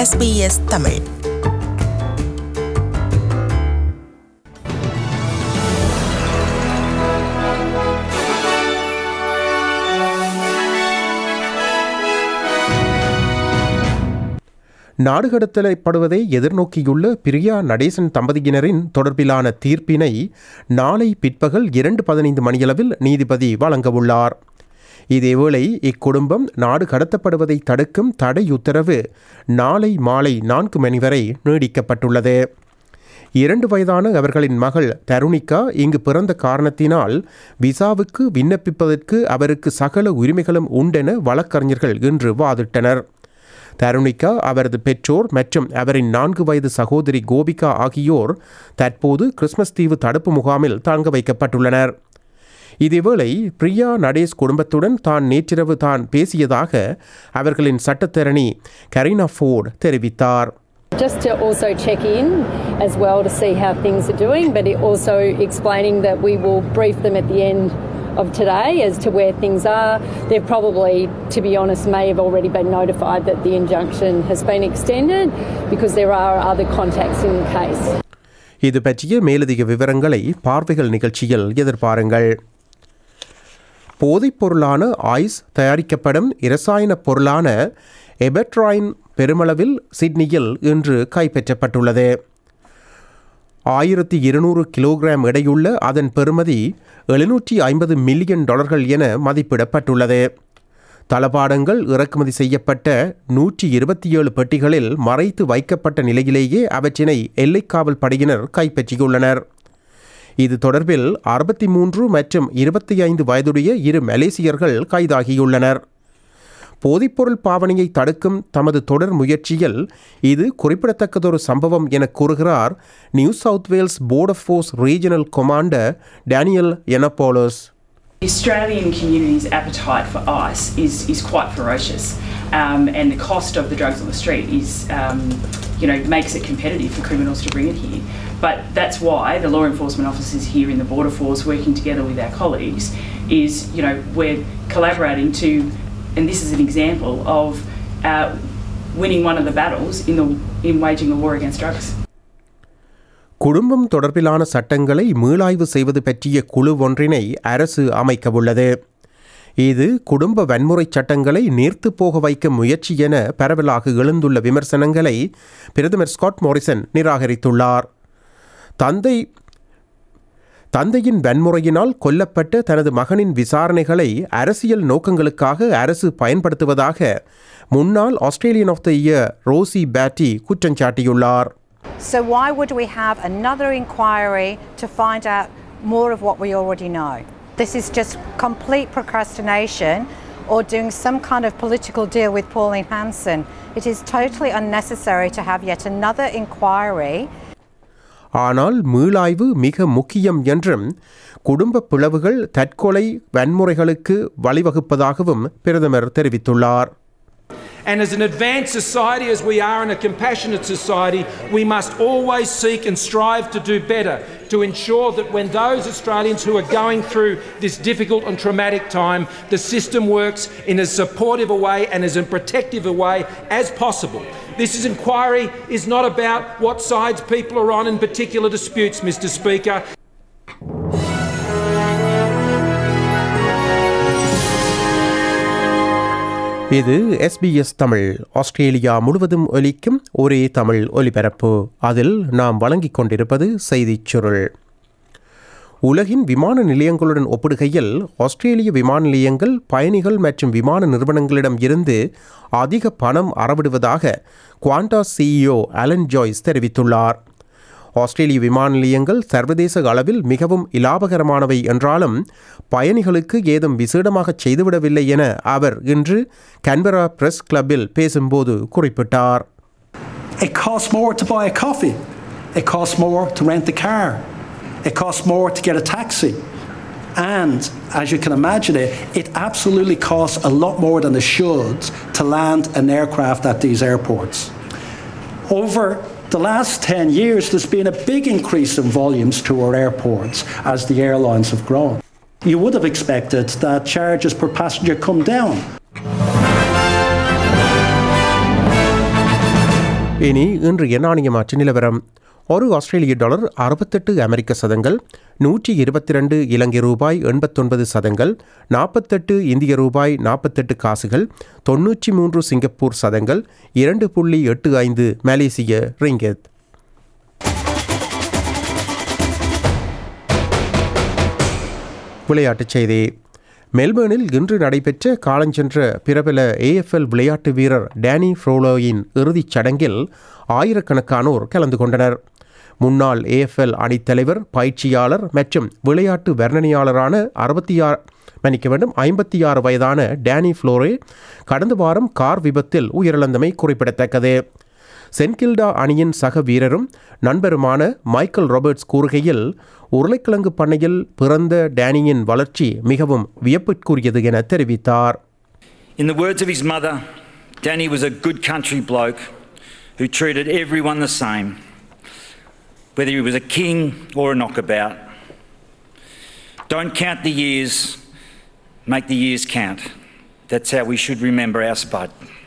SBS Tamil நாடு கடத்தலைப்படுவதை எதிர்நோக்கியுள்ள பிரியா நடேசன் தம்பதியினரின் தொடர்பிலான தீர்ப்பினை நாளை பிற்பகல் இரண்டு பதினைந்து மணியளவில் நீதிபதி வழங்கவுள்ளார் இதேவேளை இக்குடும்பம் நாடு கடத்தப்படுவதை தடுக்கும் தடை உத்தரவு நாளை மாலை நான்கு மணி வரை நீடிக்கப்பட்டுள்ளது இரண்டு வயதான அவர்களின் மகள் தருணிகா இங்கு பிறந்த காரணத்தினால் விசாவுக்கு விண்ணப்பிப்பதற்கு அவருக்கு சகல உரிமைகளும் உண்டென வழக்கறிஞர்கள் இன்று வாதிட்டனர் தருணிகா அவரது பெற்றோர் மற்றும் அவரின் நான்கு வயது சகோதரி கோபிகா ஆகியோர் தற்போது கிறிஸ்மஸ் தீவு தடுப்பு முகாமில் தங்க வைக்கப்பட்டுள்ளனர் இதேவேளை பிரியா நடேஷ் குடும்பத்துடன் தான் நேற்றிரவு தான் பேசியதாக அவர்களின் சட்டத்தரணி கரீனா ஃபோர்ட் தெரிவித்தார் Just to also check in as well to see how things are doing, but it also explaining that we will brief them at the end of today as to where things are. They probably, to be honest, may have already been notified that the injunction has been extended because there are other contacts in the case. இது பற்றிய மேலதிக விவரங்களை பார்வைகள் நிகழ்ச்சியில் எதிர்பாருங்கள் போதைப் பொருளான ஆய்ஸ் தயாரிக்கப்படும் இரசாயன பொருளான எபெட்ராயின் பெருமளவில் சிட்னியில் இன்று கைப்பற்றப்பட்டுள்ளது ஆயிரத்தி இருநூறு கிலோகிராம் எடையுள்ள அதன் பெறுமதி எழுநூற்றி ஐம்பது மில்லியன் டாலர்கள் என மதிப்பிடப்பட்டுள்ளது தளபாடங்கள் இறக்குமதி செய்யப்பட்ட நூற்றி இருபத்தி ஏழு பெட்டிகளில் மறைத்து வைக்கப்பட்ட நிலையிலேயே அவற்றினை எல்லைக்காவல் படையினர் கைப்பற்றியுள்ளனர் இது தொடர்பில் அறுபத்தி மூன்று மற்றும் இருபத்தி ஐந்து வயதுடைய இரு மலேசியர்கள் கைதாகியுள்ளனர் போதைப்பொருள் பாவனையை தடுக்கும் தமது தொடர் முயற்சியில் இது குறிப்பிடத்தக்கதொரு சம்பவம் என கூறுகிறார் New South Wales board of force regional commander Daniel எனப்போலோஸ் The Australian community's appetite for ice is, is quite ferocious, um, and the cost of the drugs on the street is, um, you know, makes it competitive for criminals to bring it here. But that's why the law enforcement officers here in the Border Force, working together with our colleagues, is, you know, we're collaborating to, and this is an example of uh, winning one of the battles in the in waging the war against drugs. குடும்பம் தொடர்பிலான சட்டங்களை மீளாய்வு செய்வது பற்றிய குழு ஒன்றினை அரசு அமைக்கவுள்ளது இது குடும்ப வன்முறை சட்டங்களை நீர்த்து போக வைக்கும் முயற்சி என பரவலாக எழுந்துள்ள விமர்சனங்களை பிரதமர் ஸ்காட் மோரிசன் நிராகரித்துள்ளார் தந்தை தந்தையின் வன்முறையினால் கொல்லப்பட்ட தனது மகனின் விசாரணைகளை அரசியல் நோக்கங்களுக்காக அரசு பயன்படுத்துவதாக முன்னாள் Australian of the year Rosie Batty குற்றம் சாட்டியுள்ளார் So, why would we have another inquiry to find out more of what we already know? This is just complete procrastination or doing some kind of political deal with Pauline Hanson. It is totally unnecessary to have yet another inquiry. ஆனால் மீளாய்வு மிக முக்கியம் என்றும் குடும்ப பிளவுகள் தற்கொலை வன்முறைகளுக்கு வழிவகுப்பதாகவும் பிரதமர் தெரிவித்துள்ளார் And as an advanced society, as we are in a compassionate society, we must always seek and strive to do better to ensure that when those Australians who are going through this difficult and traumatic time, the system works in as supportive a way and as a protective a way as possible. This is inquiry is not about what sides people are on in particular disputes, Mr. Speaker. இது SBS Tamil Australia முழுவதும் ஒலிக்கும் ஒரே தமிழ் ஒலிபரப்பு அதில் நாம் வழங்கிக் கொண்டிருப்பது செய்திச் சுருள் உலகின் விமான நிலையங்களுடன் ஒப்பிடுகையில் ஆஸ்திரேலிய விமான நிலையங்கள் பயணிகள் மற்றும் விமான நிறுவனங்களிடம் இருந்து அதிக பணம் அறவிடுவதாக குவாண்டா சிஇஓ அலன் ஜாய்ஸ் தெரிவித்துள்ளார் ஆஸ்திரேலிய விமான நிலையங்கள் சர்வதேச அளவில் மிகவும் இலாபகரமானவை என்றாலும் பயணிகளுக்கு ஏதும் விசேடமாக செய்துவிடவில்லை என அவர் இன்று கன்பரா பிரஸ் கிளப்பில் பேசும்போது குறிப்பிட்டார் It costs more to buy a coffee. It costs more to rent a car. It costs more to get a taxi. And as you can imagine it, it absolutely costs a lot more than it should to land an aircraft at these airports. Over the last 10 years, there's been a big increase in volumes to our airports as the airlines have grown. You would have expected that charges per passenger come down. இனி இன்றைய நாணய மாற்று நிலவரம் ஒரு ஆஸ்திரேலிய dollar அறுபத்தெட்டு அமெரிக்க சதங்கள் நூற்றி இருபத்தி ரெண்டு இலங்கை ரூபாய் எண்பத்தொன்பது சதங்கள் நாற்பத்தெட்டு இந்திய ரூபாய் நாற்பத்தெட்டு காசுகள் தொன்னூற்றி மூன்று சிங்கப்பூர் சதங்கள் இரண்டு புள்ளி எட்டு ஐந்து மலேசிய ரிங்கெத் விளையாட்டுச் செய்தி மெல்பேர்னில் இன்று நடைபெற்ற காலஞ்சென்ற பிரபல ஏஎஃப்எல் விளையாட்டு வீரர் டேனி ஃப்ரோலோயின் இறுதிச் சடங்கில் ஆயிரக்கணக்கானோர் கலந்து கொண்டனர் முன்னாள் ஏஎஃப்எல் அணித்தலைவர் பயிற்சியாளர் மற்றும் விளையாட்டு வர்ணனையாளரான அறுபத்தி ஆறு மன்னிக்க வேண்டும் ஐம்பத்தி ஆறு வயதான டேனி ஃப்ளோரே கடந்த வாரம் கார் விபத்தில் உயிரிழந்தமை குறிப்பிடத்தக்கது சென்கில்டா அணியின் சக வீரரும் நண்பருமான மைக்கேல் ராபர்ட்ஸ் கூறுகையில் உருளைக்கிழங்கு பண்ணையில் பிறந்த டேனியின் வளர்ச்சி மிகவும் வியப்பிற்குரியது என தெரிவித்தார் In the words of his mother, Danny was a good country bloke who treated everyone the same, whether he was a king or a knockabout. Don't count the years, make the years count. That's how we should remember our Spud.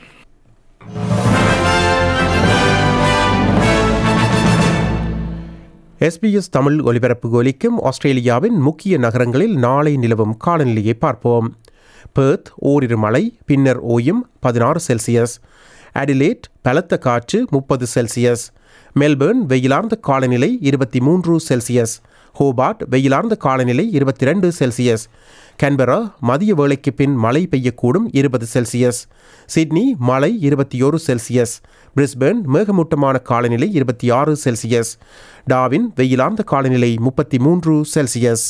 SBS Tamil ஒலிபரப்பு ஒலிக்கும் ஆஸ்திரேலியாவின் முக்கிய நகரங்களில் நாளை நிலவும் காலநிலையை பார்ப்போம் Perth ஓரிரு மழை பின்னர் ஓயும் பதினாறு செல்சியஸ் அடிலேட் பலத்த காற்று முப்பது செல்சியஸ் மெல்பேர்ன் வெயிலார்ந்த காலநிலை இருபத்தி மூன்று செல்சியஸ் ஹோபார்ட் வெயிலார்ந்த காலநிலை இருபத்தி ரெண்டு செல்சியஸ் கேன்பரா மதிய வேளைக்கு பின் மழை பெய்யக்கூடும் இருபது செல்சியஸ் சிட்னி மழை இருபத்தி ஒரு செல்சியஸ் பிரிஸ்பேர்ன் மேகமூட்டமான காலநிலை இருபத்தி ஆறு செல்சியஸ் டாவின் வெயிலார்ந்த காலநிலை முப்பத்தி மூன்று செல்சியஸ்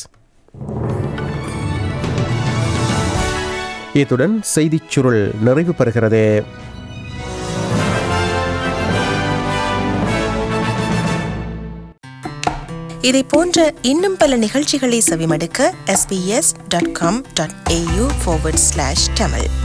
இத்துடன் செய்திச் சுருள் நிறைவு பெறுகிறது இதை போன்ற இன்னும் பல நிகழ்ச்சிகளை செவிமடுக்க sbs.com.au forward slash tamil